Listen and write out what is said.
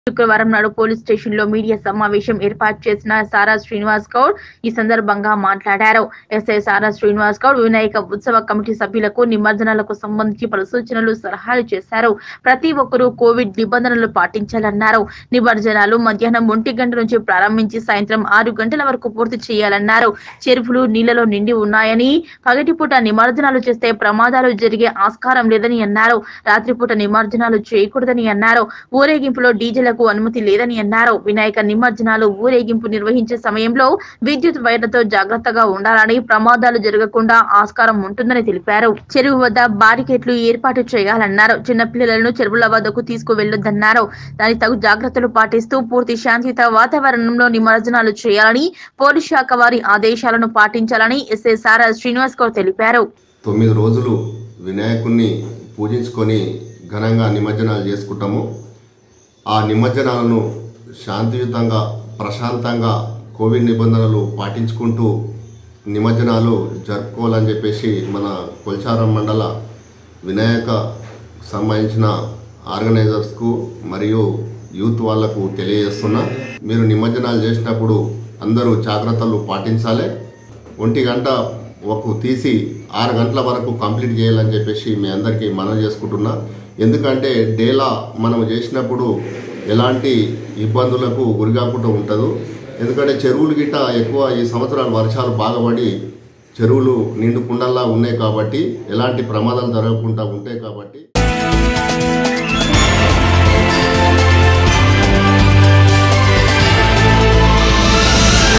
శుక్రవారం నాడు police station లో మీడియా సమావేశం ఏర్పాటు చేసిన సారా శ్రీనివాస్ గౌడ్ ఈ సందర్భంగా మాట్లాడారు ఎస్ఐ సారా శ్రీనివాస్ గౌడ్ వినాయక ఉత్సవ కమిటీ సభ్యులకు నిమజ్జనాలకు సంబంధించి పలు సూచనలు సలహాలు చేశారు ప్రతి ఒక్కరూ కోవిడ్ నిబంధనలు పాటించాలన్నారు నిమజ్జనాలు మధ్యాహ్నం ఒంటి గంట నుంచి ప్రారంభించి సాయంత్రం ఆరు గంటల వరకు పూర్తి చేయాలన్నారు చెరువులు నీళ్లలో నిండి ఉన్నాయని పగటిపూట నిమజ్జనాలు చేస్తే ప్రమాదాలు జరిగే ఆస్కారం లేదని అన్నారు రాత్రిపూట నిమజ్జనాలు చేయకూడదని అన్నారు ఊరేగింపులో డీజేలకు అనుమతి లేదని అన్నారు వినాయక నిమజ్జనాలు ఊరేగింపు నిర్వహించే సమయంలో విద్యుత్ వైర్లతో జాగ్రత్తగా ఉండాలని ప్రమాదాలు జరగకుండా ఆస్కారం ఉంటుందని తెలిపారు చెరువు వద్ద బారికేట్లు ఏర్పాటు చేయాలన్నారు చిన్నపిల్లలను చెరువుల వద్దకు తీసుకువెళ్లొద్దన్నారు దాని తగు జాగ్రత్తలు పాటిస్తూ పూర్తి శాంతియుత వాతావరణంలో నిమజ్జనాలు చేయాలని పోలీస్ శాఖ వారి ఆదేశాలను పాటించాలని ఎస్ఐ సారా శ్రీనివాస్ గౌడ్ తెలిపారు తొమ్మిది రోజులు వినాయకుణ్ణి పూజించుకొని ఘనంగా నిమజ్జనాలు చేసుకుంటాము ఆ నిమజ్జనాలను శాంతియుతంగా ప్రశాంతంగా కోవిడ్ నిబంధనలు పాటించుకుంటూ నిమజ్జనాలు జరుపుకోవాలని చెప్పేసి మన కొల్చారం మండల వినాయక సంబంధించిన ఆర్గనైజర్స్కు మరియు యూత్ వాళ్లకు తెలియజేస్తున్నా మీరు నిమజ్జనాలు చేసినప్పుడు అందరూ జాగ్రత్తలు పాటించాలి ఒంటి గంట ఒక తీసి ఆరు గంటల వరకు కంప్లీట్ చేయాలని చెప్పేసి మీ అందరికీ మనవి చేసుకుంటున్నా ఎందుకంటే డేలా మనం చేసినప్పుడు ఎలాంటి ఇబ్బందులకు గురికాకుండా ఉంటుంది ఎందుకంటే చెరువులు గిట్ట ఎక్కువ ఈ సంవత్సరాలు వర్షాలు బాగా పడి చెరువులు నిండు కుండల్లా ఉన్నాయి కాబట్టి ఎలాంటి ప్రమాదాలు జరగకుండా ఉంటాయి కాబట్టి